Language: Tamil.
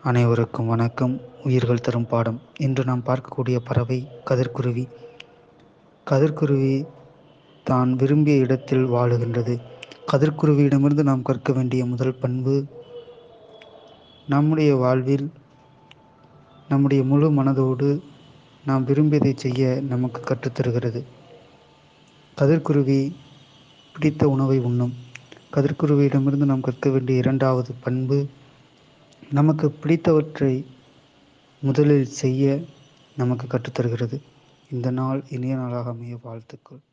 அனைவருக்கும் வணக்கம் உயிர்கள் தரும் பாடம் இன்று நாம் பார்க்கக்கூடிய பறவை கதிர்குருவி கதிர்குருவி தான் விரும்பிய இடத்தில் வாழுகின்றது கதிர்குருவியிடமிருந்து நாம் கற்க வேண்டிய முதல் பண்பு நம்முடைய வாழ்வில் நம்முடைய முழு மனதோடு நாம் விரும்பியதை செய்ய நமக்கு கற்றுத்தருகிறது கதிர்குருவி பிடித்த உணவை உண்ணும் கதிர்குருவியிடமிருந்து நாம் கற்க வேண்டிய இரண்டாவது பண்பு நமக்கு பிடித்தவற்றை முதலில் செய்ய நமக்கு கற்றுத்தருகிறது இந்த நாள் இனிய நாளாக அமைய வாழ்த்துக்கள்